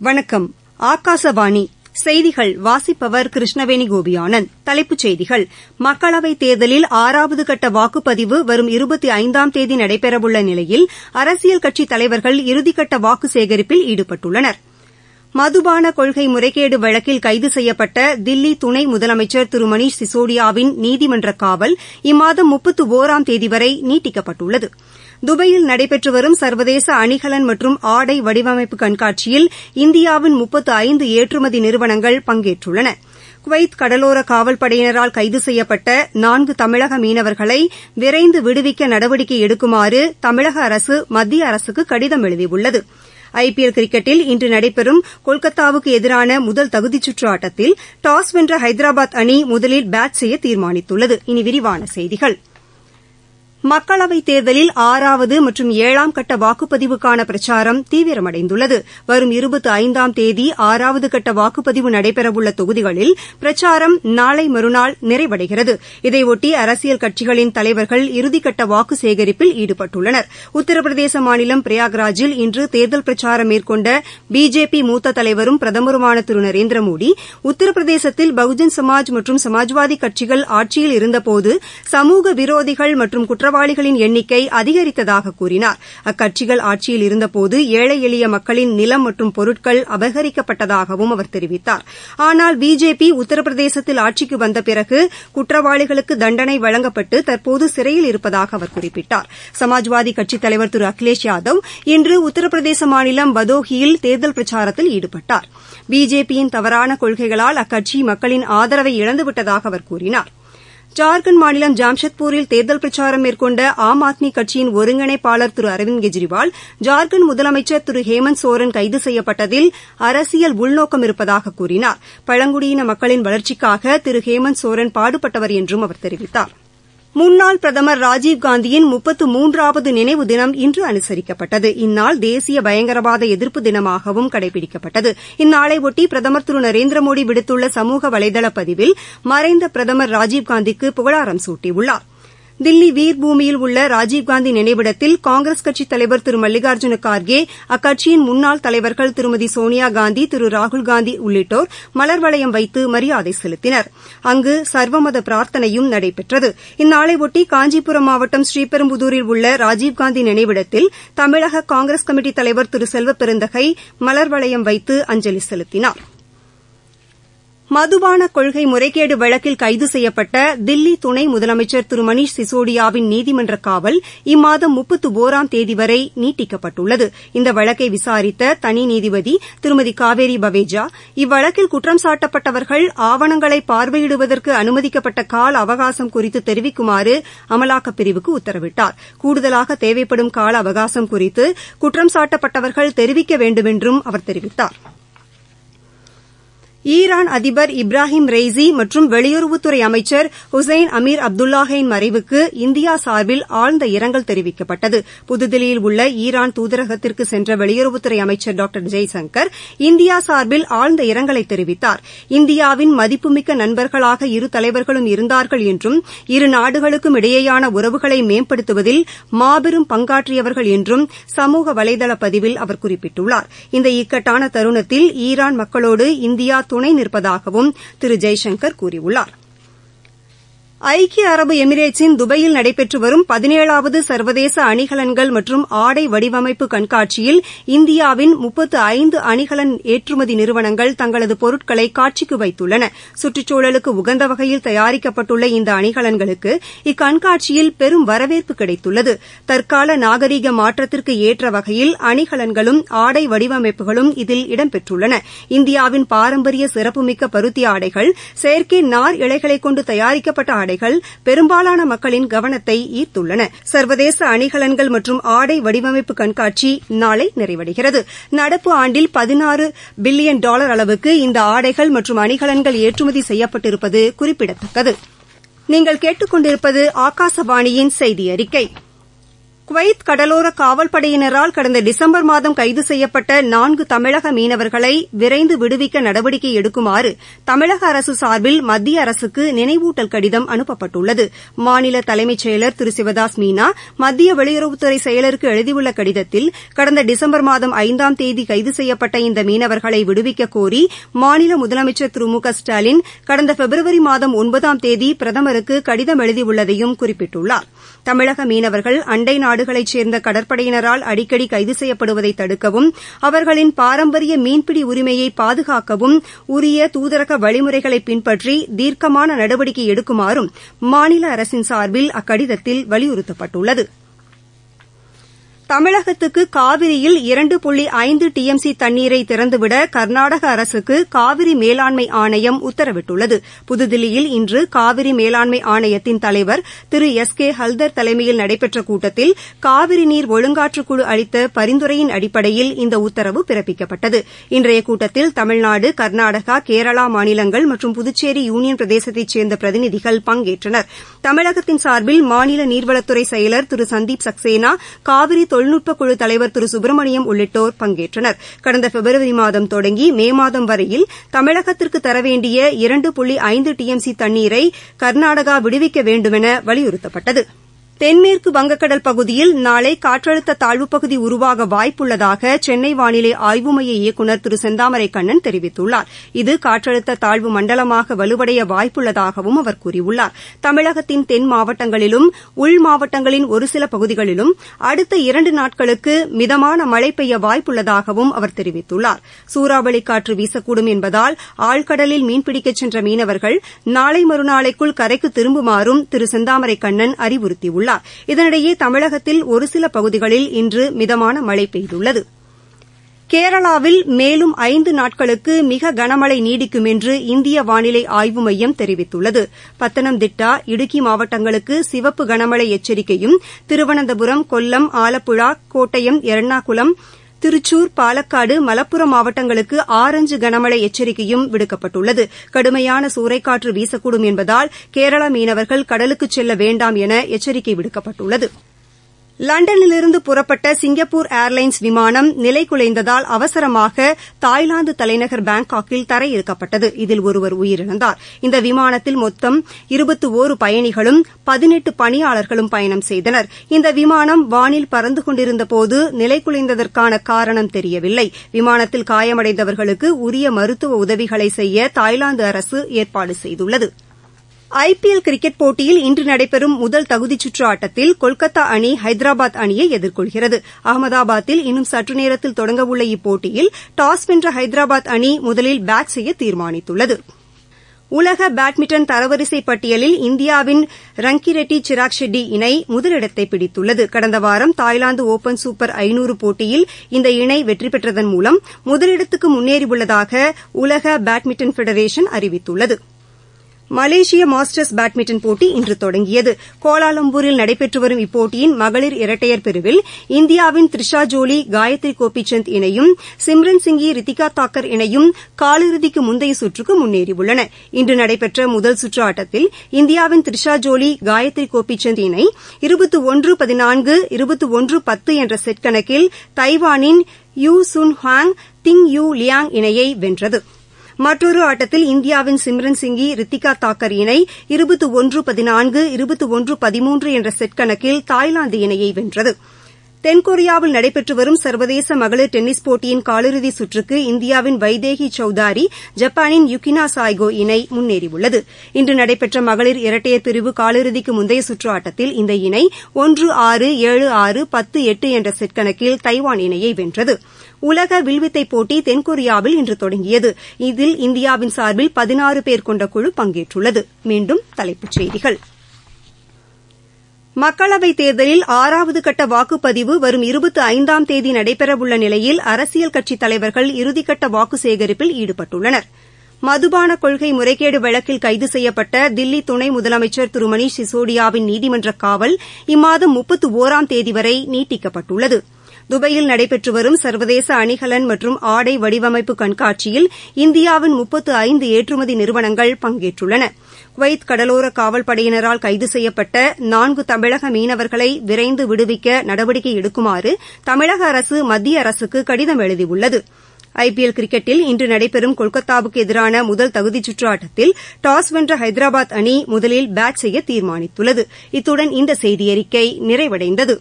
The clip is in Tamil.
வணக்கம் ஆகாசவாணி செய்திகள் வாசிப்பவர் கிருஷ்ணவேணி கோபியானந்த் தலைப்புச் செய்திகள் மக்களவைத் தேர்தலில் ஆறாவது கட்ட வாக்குப்பதிவு வரும் இருபத்தி ஐந்தாம் தேதி நடைபெறவுள்ள நிலையில் அரசியல் கட்சித் தலைவர்கள் இறுதிக்கட்ட வாக்கு சேகரிப்பில் ஈடுபட்டுள்ளனர் மதுபான கொள்கை முறைகேடு வழக்கில் கைது செய்யப்பட்ட தில்லி துணை முதலமைச்சர் திரு மணீஷ் சிசோடியாவின் நீதிமன்ற காவல் இம்மாதம் முப்பத்து ஒராம் தேதி வரை நீட்டிக்கப்பட்டுள்ளது துபாயில் நடைபெற்று வரும் சர்வதேச அணிகலன் மற்றும் ஆடை வடிவமைப்பு கண்காட்சியில் இந்தியாவின் முப்பத்து ஐந்து ஏற்றுமதி நிறுவனங்கள் பங்கேற்றுள்ளன குவைத் கடலோர காவல்படையினரால் கைது செய்யப்பட்ட நான்கு தமிழக மீனவர்களை விரைந்து விடுவிக்க நடவடிக்கை எடுக்குமாறு தமிழக அரசு மத்திய அரசுக்கு கடிதம் எழுதியுள்ளது ஐ பி எல் கிரிக்கெட்டில் இன்று நடைபெறும் கொல்கத்தாவுக்கு எதிரான முதல் தகுதிச்சுற்று ஆட்டத்தில் டாஸ் வென்ற ஹைதராபாத் அணி முதலில் பேட் செய்ய தீர்மானித்துள்ளது இனி விரிவான செய்திகள் மக்களவைத் தேர்தலில் ஆறாவது மற்றும் ஏழாம் கட்ட வாக்குப்பதிவுக்கான பிரச்சாரம் தீவிரமடைந்துள்ளது வரும் இருபத்தி ஐந்தாம் தேதி ஆறாவது கட்ட வாக்குப்பதிவு நடைபெறவுள்ள தொகுதிகளில் பிரச்சாரம் நாளை மறுநாள் நிறைவடைகிறது இதையொட்டி அரசியல் கட்சிகளின் தலைவர்கள் இறுதிக்கட்ட வாக்கு சேகரிப்பில் ஈடுபட்டுள்ளனர் உத்தரப்பிரதேச மாநிலம் பிரயாக்ராஜில் இன்று தேர்தல் பிரச்சாரம் மேற்கொண்ட பிஜேபி மூத்த தலைவரும் பிரதமருமான திரு நரேந்திரமோடி உத்தரப்பிரதேசத்தில் பகுஜன் சமாஜ் மற்றும் சமாஜ்வாதி கட்சிகள் ஆட்சியில் இருந்தபோது சமூக விரோதிகள் மற்றும் குற்ற குற்றவாளிகளின் எண்ணிக்கை அதிகரித்ததாக கூறினார் அக்கட்சிகள் ஆட்சியில் இருந்தபோது ஏழை எளிய மக்களின் நிலம் மற்றும் பொருட்கள் அபகரிக்கப்பட்டதாகவும் அவர் தெரிவித்தார் ஆனால் பிஜேபி உத்தரப்பிரதேசத்தில் ஆட்சிக்கு வந்த பிறகு குற்றவாளிகளுக்கு தண்டனை வழங்கப்பட்டு தற்போது சிறையில் இருப்பதாக அவர் குறிப்பிட்டார் சமாஜ்வாதி கட்சித் தலைவர் திரு அகிலேஷ் யாதவ் இன்று உத்தரப்பிரதேச மாநிலம் பதோஹியில் தேர்தல் பிரச்சாரத்தில் ஈடுபட்டார் பிஜேபியின் தவறான கொள்கைகளால் அக்கட்சி மக்களின் ஆதரவை இழந்துவிட்டதாக அவர் கூறினார் ஜார்க்கண்ட் மாநிலம் ஜாம்ஷெட்பூரில் தேர்தல் பிரச்சாரம் மேற்கொண்ட ஆம் ஆத்மி கட்சியின் ஒருங்கிணைப்பாளர் திரு அரவிந்த் கெஜ்ரிவால் ஜார்க்கண்ட் முதலமைச்சர் திரு ஹேமந்த் சோரன் கைது செய்யப்பட்டதில் அரசியல் உள்நோக்கம் இருப்பதாக கூறினார் பழங்குடியின மக்களின் வளர்ச்சிக்காக திரு ஹேமந்த் சோரன் பாடுபட்டவர் என்றும் அவர் தெரிவித்தார் முன்னாள் பிரதமர் ராஜீவ்காந்தியின் முப்பத்து மூன்றாவது நினைவு தினம் இன்று அனுசரிக்கப்பட்டது இந்நாள் தேசிய பயங்கரவாத எதிர்ப்பு தினமாகவும் கடைபிடிக்கப்பட்டது இந்நாளையொட்டி பிரதமர் திரு நரேந்திரமோடி விடுத்துள்ள சமூக வலைதள பதிவில் மறைந்த பிரதமர் ராஜீவ்காந்திக்கு புகழாரம் சூட்டியுள்ளார் தில்லி வீர்பூமியில் உள்ள ராஜீவ்காந்தி நினைவிடத்தில் காங்கிரஸ் கட்சித் தலைவர் திரு மல்லிகார்ஜுன கார்கே அக்கட்சியின் முன்னாள் தலைவர்கள் திருமதி சோனியாகாந்தி திரு ராகுல்காந்தி உள்ளிட்டோர் மலர்வளையம் வைத்து மரியாதை செலுத்தினர் அங்கு சர்வமத பிரார்த்தனையும் நடைபெற்றது இந்நாளையொட்டி காஞ்சிபுரம் மாவட்டம் ஸ்ரீபெரும்புதூரில் உள்ள ராஜீவ்காந்தி நினைவிடத்தில் தமிழக காங்கிரஸ் கமிட்டி தலைவர் திரு செல்வ பெருந்தகை மலர்வளையம் வைத்து அஞ்சலி செலுத்தினாா் மதுபான கொள்கை முறைகேடு வழக்கில் கைது செய்யப்பட்ட தில்லி துணை முதலமைச்சர் திரு மணீஷ் சிசோடியாவின் நீதிமன்ற காவல் இம்மாதம் முப்பத்து ஒராம் தேதி வரை நீட்டிக்கப்பட்டுள்ளது இந்த வழக்கை விசாரித்த தனி நீதிபதி திருமதி காவேரி பவேஜா இவ்வழக்கில் குற்றம் சாட்டப்பட்டவர்கள் ஆவணங்களை பார்வையிடுவதற்கு அனுமதிக்கப்பட்ட கால அவகாசம் குறித்து தெரிவிக்குமாறு அமலாக்கப் பிரிவுக்கு உத்தரவிட்டார் கூடுதலாக தேவைப்படும் கால அவகாசம் குறித்து குற்றம் சாட்டப்பட்டவர்கள் தெரிவிக்க வேண்டுமென்றும் அவர் தெரிவித்தாா் ஈரான் அதிபர் இப்ராஹிம் ரெய்சி மற்றும் வெளியுறவுத்துறை அமைச்சர் ஹுசைன் அமீர் அப்துல்லாஹின் மறைவுக்கு இந்தியா சார்பில் ஆழ்ந்த இரங்கல் தெரிவிக்கப்பட்டது புதுதில்லியில் உள்ள ஈரான் தூதரகத்திற்கு சென்ற வெளியுறவுத்துறை அமைச்சர் டாக்டர் ஜெய்சங்கர் இந்தியா சார்பில் ஆழ்ந்த இரங்கலை தெரிவித்தார் இந்தியாவின் மதிப்புமிக்க நண்பர்களாக இரு தலைவர்களும் இருந்தார்கள் என்றும் இரு நாடுகளுக்கும் இடையேயான உறவுகளை மேம்படுத்துவதில் மாபெரும் பங்காற்றியவர்கள் என்றும் சமூக வலைதள பதிவில் அவர் குறிப்பிட்டுள்ளார் இந்த இக்கட்டான தருணத்தில் ஈரான் மக்களோடு இந்தியா துணை நிற்பதாகவும் திரு ஜெய்சங்கர் கூறியுள்ளார் ஐக்கிய அரபு எமிரேட்ஸின் துபாயில் நடைபெற்று வரும் பதினேழாவது சர்வதேச அணிகலன்கள் மற்றும் ஆடை வடிவமைப்பு கண்காட்சியில் இந்தியாவின் முப்பத்து ஐந்து அணிகலன் ஏற்றுமதி நிறுவனங்கள் தங்களது பொருட்களை காட்சிக்கு வைத்துள்ளன சுற்றுச்சூழலுக்கு உகந்த வகையில் தயாரிக்கப்பட்டுள்ள இந்த அணிகலன்களுக்கு இக்கண்காட்சியில் பெரும் வரவேற்பு கிடைத்துள்ளது தற்கால நாகரீக மாற்றத்திற்கு ஏற்ற வகையில் அணிகலன்களும் ஆடை வடிவமைப்புகளும் இதில் இடம்பெற்றுள்ளன இந்தியாவின் பாரம்பரிய சிறப்புமிக்க பருத்தி ஆடைகள் செயற்கை நார் இழைகளைக் கொண்டு தயாரிக்கப்பட்ட ஆடை ஆடைகள் பெரும்பாலான மக்களின் கவனத்தை ஈர்த்துள்ளன சர்வதேச அணிகலன்கள் மற்றும் ஆடை வடிவமைப்பு கண்காட்சி நாளை நிறைவடைகிறது நடப்பு ஆண்டில் பதினாறு பில்லியன் டாலர் அளவுக்கு இந்த ஆடைகள் மற்றும் அணிகலன்கள் ஏற்றுமதி செய்யப்பட்டிருப்பது குறிப்பிடத்தக்கது நீங்கள் கேட்டுக் கொண்டிருப்பது ஆகாசவாணியின் செய்தி அறிக்கை குவைத் கடலோர காவல்படையினரால் கடந்த டிசம்பர் மாதம் கைது செய்யப்பட்ட நான்கு தமிழக மீனவர்களை விரைந்து விடுவிக்க நடவடிக்கை எடுக்குமாறு தமிழக அரசு சார்பில் மத்திய அரசுக்கு நினைவூட்டல் கடிதம் அனுப்பப்பட்டுள்ளது மாநில தலைமைச் செயலர் திரு சிவதாஸ் மீனா மத்திய வெளியுறவுத்துறை செயலருக்கு எழுதியுள்ள கடிதத்தில் கடந்த டிசம்பர் மாதம் ஐந்தாம் தேதி கைது செய்யப்பட்ட இந்த மீனவர்களை விடுவிக்க கோரி மாநில முதலமைச்சர் திரு மு க ஸ்டாலின் கடந்த பிப்ரவரி மாதம் ஒன்பதாம் தேதி பிரதமருக்கு கடிதம் எழுதியுள்ளதையும் குறிப்பிட்டுள்ளார் தமிழக மீனவர்கள் அண்டை நாடுகளைச் சேர்ந்த கடற்படையினரால் அடிக்கடி கைது செய்யப்படுவதை தடுக்கவும் அவர்களின் பாரம்பரிய மீன்பிடி உரிமையை பாதுகாக்கவும் உரிய தூதரக வழிமுறைகளை பின்பற்றி தீர்க்கமான நடவடிக்கை எடுக்குமாறும் மாநில அரசின் சார்பில் அக்கடிதத்தில் வலியுறுத்தப்பட்டுள்ளது தமிழகத்துக்கு காவிரியில் இரண்டு புள்ளி ஐந்து டி எம் சி தண்ணீரை திறந்துவிட கர்நாடக அரசுக்கு காவிரி மேலாண்மை ஆணையம் உத்தரவிட்டுள்ளது புதுதில்லியில் இன்று காவிரி மேலாண்மை ஆணையத்தின் தலைவர் திரு எஸ் கே ஹல்தர் தலைமையில் நடைபெற்ற கூட்டத்தில் காவிரி நீர் ஒழுங்காற்றுக்குழு அளித்த பரிந்துரையின் அடிப்படையில் இந்த உத்தரவு பிறப்பிக்கப்பட்டது இன்றைய கூட்டத்தில் தமிழ்நாடு கர்நாடகா கேரளா மாநிலங்கள் மற்றும் புதுச்சேரி யூனியன் பிரதேசத்தைச் சேர்ந்த பிரதிநிதிகள் பங்கேற்றனர் தமிழகத்தின் சார்பில் மாநில நீர்வளத்துறை செயலர் திரு சந்தீப் சக்சேனா காவிரி தொழில்நுட்ப குழு தலைவர் திரு சுப்பிரமணியம் உள்ளிட்டோர் பங்கேற்றனர் கடந்த பிப்ரவரி மாதம் தொடங்கி மே மாதம் வரையில் தமிழகத்திற்கு தர வேண்டிய இரண்டு புள்ளி ஐந்து டி எம் சி தண்ணீரை கர்நாடகா விடுவிக்க வேண்டுமென வலியுறுத்தப்பட்டது தென்மேற்கு வங்கக்கடல் பகுதியில் நாளை காற்றழுத்த தாழ்வுப்பகுதி உருவாக வாய்ப்புள்ளதாக சென்னை வானிலை ஆய்வு மைய இயக்குநர் திரு செந்தாமரை கண்ணன் தெரிவித்துள்ளார் இது காற்றழுத்த தாழ்வு மண்டலமாக வலுவடைய வாய்ப்புள்ளதாகவும் அவர் கூறியுள்ளார் தமிழகத்தின் தென் மாவட்டங்களிலும் உள் மாவட்டங்களின் ஒரு சில பகுதிகளிலும் அடுத்த இரண்டு நாட்களுக்கு மிதமான மழை பெய்ய வாய்ப்புள்ளதாகவும் அவர் தெரிவித்துள்ளார் சூறாவளி காற்று வீசக்கூடும் என்பதால் ஆழ்கடலில் மீன்பிடிக்கச் சென்ற மீனவர்கள் நாளை மறுநாளைக்குள் கரைக்கு திரும்புமாறும் திரு செந்தாமரை கண்ணன் அறிவுறுத்தியுள்ளார் உள்ளார் இதனிடையே தமிழகத்தில் ஒரு சில பகுதிகளில் இன்று மிதமான மழை பெய்துள்ளது கேரளாவில் மேலும் ஐந்து நாட்களுக்கு மிக கனமழை நீடிக்கும் என்று இந்திய வானிலை ஆய்வு மையம் தெரிவித்துள்ளது பத்தனம்திட்டா இடுக்கி மாவட்டங்களுக்கு சிவப்பு கனமழை எச்சரிக்கையும் திருவனந்தபுரம் கொல்லம் ஆலப்புழா கோட்டயம் எர்ணாகுளம் திருச்சூர் பாலக்காடு மலப்புரம் மாவட்டங்களுக்கு ஆரஞ்சு கனமழை எச்சரிக்கையும் விடுக்கப்பட்டுள்ளது கடுமையான சூறைக்காற்று வீசக்கூடும் என்பதால் கேரள மீனவர்கள் கடலுக்கு செல்ல வேண்டாம் என எச்சரிக்கை விடுக்கப்பட்டுள்ளது லண்டனிலிருந்து புறப்பட்ட சிங்கப்பூர் ஏர்லைன்ஸ் விமானம் நிலைகுலைந்ததால் அவசரமாக தாய்லாந்து தலைநகர் பாங்காக்கில் தரையிறக்கப்பட்டது இதில் ஒருவர் உயிரிழந்தார் இந்த விமானத்தில் மொத்தம் இருபத்தி ஓரு பயணிகளும் பதினெட்டு பணியாளர்களும் பயணம் செய்தனர் இந்த விமானம் வானில் பறந்து கொண்டிருந்தபோது நிலைகுலைந்ததற்கான காரணம் தெரியவில்லை விமானத்தில் காயமடைந்தவர்களுக்கு உரிய மருத்துவ உதவிகளை செய்ய தாய்லாந்து அரசு ஏற்பாடு செய்துள்ளது ஐ பி எல் கிரிக்கெட் போட்டியில் இன்று நடைபெறும் முதல் தகுதிச் சுற்று ஆட்டத்தில் கொல்கத்தா அணி ஹைதராபாத் அணியை எதிர்கொள்கிறது அகமதாபாத்தில் இன்னும் சற்று நேரத்தில் தொடங்கவுள்ள இப்போட்டியில் டாஸ் வென்ற ஹைதராபாத் அணி முதலில் பேட் செய்ய தீர்மானித்துள்ளது உலக பேட்மிண்டன் தரவரிசை பட்டியலில் இந்தியாவின் ரங்கிரெட்டி சிராக் ஷெட்டி இணை முதலிடத்தை பிடித்துள்ளது கடந்த வாரம் தாய்லாந்து ஒபன் சூப்பர் ஐநூறு போட்டியில் இந்த இணை வெற்றி பெற்றதன் மூலம் முதலிடத்துக்கு முன்னேறியுள்ளதாக உலக பேட்மிண்டன் ஃபெடரேஷன் அறிவித்துள்ளது மலேசிய மாஸ்டர்ஸ் பேட்மிண்டன் போட்டி இன்று தொடங்கியது கோலாலம்பூரில் நடைபெற்று வரும் இப்போட்டியின் மகளிர் இரட்டையர் பிரிவில் இந்தியாவின் த்ரிஷா ஜோலி காயத்ரி கோபிசந்த் இணையும் சிம்ரன் சிங்கி ரித்திகா தாக்கர் இணையும் காலிறுதிக்கு முந்தைய சுற்றுக்கு முன்னேறியுள்ளன இன்று நடைபெற்ற முதல் சுற்று ஆட்டத்தில் இந்தியாவின் த்ரிஷா ஜோலி காயத்ரி கோபிசந்த் இணை இருபத்தி ஒன்று பதினான்கு இருபத்தி ஒன்று பத்து என்ற செட் கணக்கில் தைவானின் Yu Chun Hang Ting Yu Liang இணையை வென்றது மற்றொரு ஆட்டத்தில் இந்தியாவின் சிம்ரன் சிங்கி ரித்திகா தாக்கர் இணை இருபத்தி ஒன்று பதினான்கு இருபத்தி ஒன்று பதிமூன்று என்ற செட் கணக்கில் தாய்லாந்து இணையை வென்றது தென்கொரியாவில் நடைபெற்று வரும் சர்வதேச மகளிர் டென்னிஸ் போட்டியின் காலிறுதி சுற்றுக்கு இந்தியாவின் வைதேகி சௌதாரி ஜப்பானின் யுகினா சாய்கோ இணை முன்னேறியுள்ளது இன்று நடைபெற்ற மகளிர் இரட்டையர் பிரிவு காலிறுதிக்கு முந்தைய சுற்று ஆட்டத்தில் இந்த இணை ஒன்று ஆறு ஏழு ஆறு பத்து எட்டு என்ற செட் கணக்கில் தைவான் இணையை வென்றது உலக வில்வித்தை போட்டி தென்கொரியாவில் இன்று தொடங்கியது இதில் இந்தியாவின் சார்பில் பதினாறு பேர் கொண்ட குழு பங்கேற்றுள்ளது மீண்டும் தலைப்புச் செய்திகள் மக்களவைத் தேர்தலில் ஆறாவது கட்ட வாக்குப்பதிவு வரும் இருபத்தி ஐந்தாம் தேதி நடைபெறவுள்ள நிலையில் அரசியல் கட்சித் தலைவர்கள் இறுதிக்கட்ட வாக்கு சேகரிப்பில் ஈடுபட்டுள்ளனர் மதுபான கொள்கை முறைகேடு வழக்கில் கைது செய்யப்பட்ட தில்லி துணை முதலமைச்சர் திரு மணீஷ் சிசோடியாவின் நீதிமன்ற காவல் இம்மாதம் முப்பத்தி ஒராம் தேதி வரை நீட்டிக்கப்பட்டுள்ளது துபாயில் நடைபெற்று வரும் சர்வதேச அணிகலன் மற்றும் ஆடை வடிவமைப்பு கண்காட்சியில் இந்தியாவின் முப்பத்து ஐந்து ஏற்றுமதி நிறுவனங்கள் பங்கேற்றுள்ளன குவைத் கடலோர காவல்படையினரால் கைது செய்யப்பட்ட நான்கு தமிழக மீனவர்களை விரைந்து விடுவிக்க நடவடிக்கை எடுக்குமாறு தமிழக அரசு மத்திய அரசுக்கு கடிதம் எழுதியுள்ளது ஐபிஎல் கிரிக்கெட்டில் இன்று நடைபெறும் கொல்கத்தாவுக்கு எதிரான முதல் தகுதிச்சுற்று ஆட்டத்தில் டாஸ் வென்ற ஹைதராபாத் அணி முதலில் பேட் செய்ய தீர்மானித்துள்ளது இத்துடன் இந்த செய்தியறிக்கை நிறைவடைந்தது